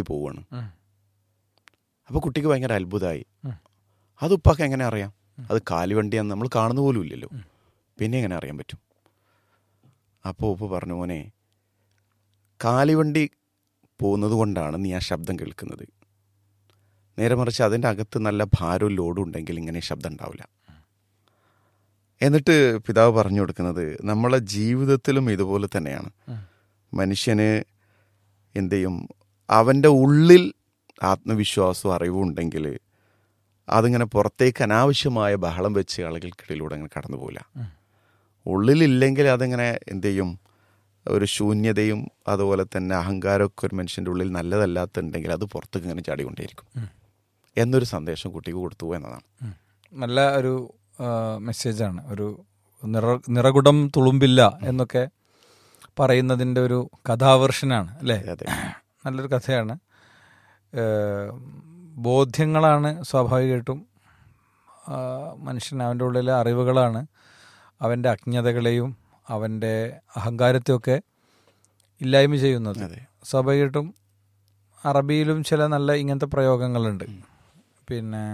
പോവുകയാണ് ഉം. അപ്പോൾ കുട്ടിക്ക് ഭയങ്കര അത്ഭുതമായി ഉം. അത് ഉപ്പാക്ക് എങ്ങനെ അറിയാം അത് കാലുവണ്ടിയാന്ന് നമ്മൾ കാണുന്ന പോലും ഇല്ലല്ലോ പിന്നെ എങ്ങനെ അറിയാൻ പറ്റും അപ്പോൾ ഉപ്പ് പറഞ്ഞു മോനെ കാലുവണ്ടി പോകുന്നത് കൊണ്ടാണ് നീ ആ ശബ്ദം കേൾക്കുന്നത് നേരെ മറിച്ച് അതിൻ്റെ അകത്ത് നല്ല ഭാരവും ലോഡും ഉണ്ടെങ്കിൽ ഇങ്ങനെ ശബ്ദം ഉണ്ടാവില്ല എന്നിട്ട് പിതാവ് പറഞ്ഞു കൊടുക്കുന്നത് നമ്മളെ ജീവിതത്തിലും ഇതുപോലെ തന്നെയാണ് ഉം. മനുഷ്യന് എന്ത് ചെയ്യും അവൻ്റെ ഉള്ളിൽ ആത്മവിശ്വാസവും അറിവും ഉണ്ടെങ്കിൽ അതിങ്ങനെ പുറത്തേക്ക് അനാവശ്യമായ ബഹളം വെച്ച് ആളുകൾക്കിടയിലൂടെ അങ്ങനെ കടന്നു പോകില്ല ഉം. ഉള്ളിലില്ലെങ്കിൽ അതിങ്ങനെ എന്ത് ചെയ്യും ഒരു ശൂന്യതയും അതുപോലെ തന്നെ അഹങ്കാരമൊക്കെ ഒരു മനുഷ്യൻ്റെ ഉള്ളിൽ നല്ലതല്ലാത്തുണ്ടെങ്കിൽ അത് പുറത്തേക്ക് ഇങ്ങനെ ചാടിക്കൊണ്ടേയിരിക്കും ഉം. എന്നൊരു സന്ദേശം കുട്ടിക്ക് കൊടുത്തു എന്നതാണ് ഉം. നല്ല ഒരു ആ, മെസ്സേജാണ് ഒരു നിറ നിറകുടം തുളുമ്പില്ല എന്നൊക്കെ പറയുന്നതിൻ്റെ ഒരു കഥാവേർഷനാണ് അല്ലേ അതെ നല്ലൊരു കഥയാണ് ഏ, ബോധ്യങ്ങളാണ് സ്വാഭാവികമായിട്ടും ആ, മനുഷ്യൻ അവൻ്റെ ഉള്ളിലെ അറിവുകളാണ് അവൻ്റെ അജ്ഞതകളെയും അവൻ്റെ അഹങ്കാരത്തെയൊക്കെ ഇല്ലായ്മ ചെയ്യുന്നത് അതെ സ്വാഭാവികമായിട്ടും അറബിയിലും ചില നല്ല ഇങ്ങനത്തെ പ്രയോഗങ്ങളുണ്ട് പിന്നെ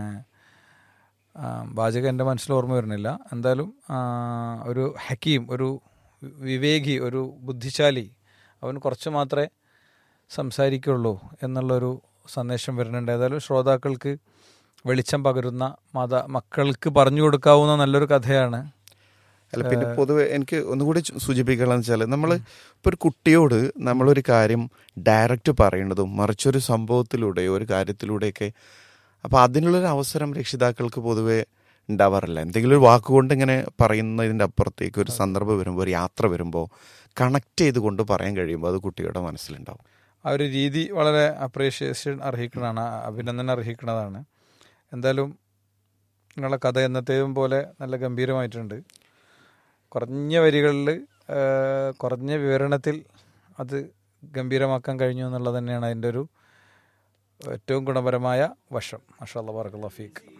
ആ, വാചകം എൻ്റെ മനസ്സിൽ ഓർമ്മ വരുന്നില്ല എന്തായാലും ആ, ഒരു ഹക്കീം ഒരു വിവേകി ഒരു ബുദ്ധിശാലി അവൻ കുറച്ച് മാത്രമേ സംസാരിക്കുള്ളൂ എന്നുള്ളൊരു സന്ദേശം വരുന്നുണ്ട് ഏതായാലും ശ്രോതാക്കൾക്ക് വെളിച്ചം പകരുന്ന മാതാ മക്കൾക്ക് പറഞ്ഞു കൊടുക്കാവുന്ന നല്ലൊരു കഥയാണ് അല്ല പിന്നെ പൊതുവെ എനിക്ക് ഒന്നുകൂടി ചു- സൂചിപ്പിക്കാന്ന് വെച്ചാൽ നമ്മൾ ഇപ്പോൾ ഒരു കുട്ടിയോട് നമ്മളൊരു കാര്യം ഡയറക്റ്റ് പറയേണ്ടതും മറിച്ചൊരു സംഭവത്തിലൂടെയോ ഒരു കാര്യത്തിലൂടെയൊക്കെ അപ്പോൾ അതിനുള്ളൊരു അവസരം രക്ഷിതാക്കൾക്ക് പൊതുവെ ഉണ്ടാവാറില്ല എന്തെങ്കിലും ഒരു വാക്കുകൊണ്ട് ഇങ്ങനെ പറയുന്നതിൻ്റെ അപ്പുറത്തേക്ക് ഒരു സന്ദർഭം വരുമ്പോൾ ഒരു യാത്ര വരുമ്പോൾ കണക്ട് ചെയ്തുകൊണ്ട് പറയാൻ കഴിയുമ്പോൾ അത് കുട്ടിയുടെ മനസ്സിലുണ്ടാവും ആ ഒരു രീതി വളരെ അപ്രീഷിയേഷൻ അർഹിക്കണതാണ് അഭിനന്ദനം അർഹിക്കുന്നതാണ് എന്തായാലും നിങ്ങളെ കഥ എന്നത്തെയും പോലെ നല്ല ഗംഭീരമായിട്ടുണ്ട് കുറഞ്ഞ വരികളിൽ കുറഞ്ഞ വിവരണത്തിൽ അത് ഗംഭീരമാക്കാൻ കഴിഞ്ഞു എന്നുള്ളത് തന്നെയാണ് അതിൻ്റെ ഒരു ഏറ്റവും ഗുണപരമായ വശം മഷാല്ല ബർക്കുള്ള ഫീക്ക്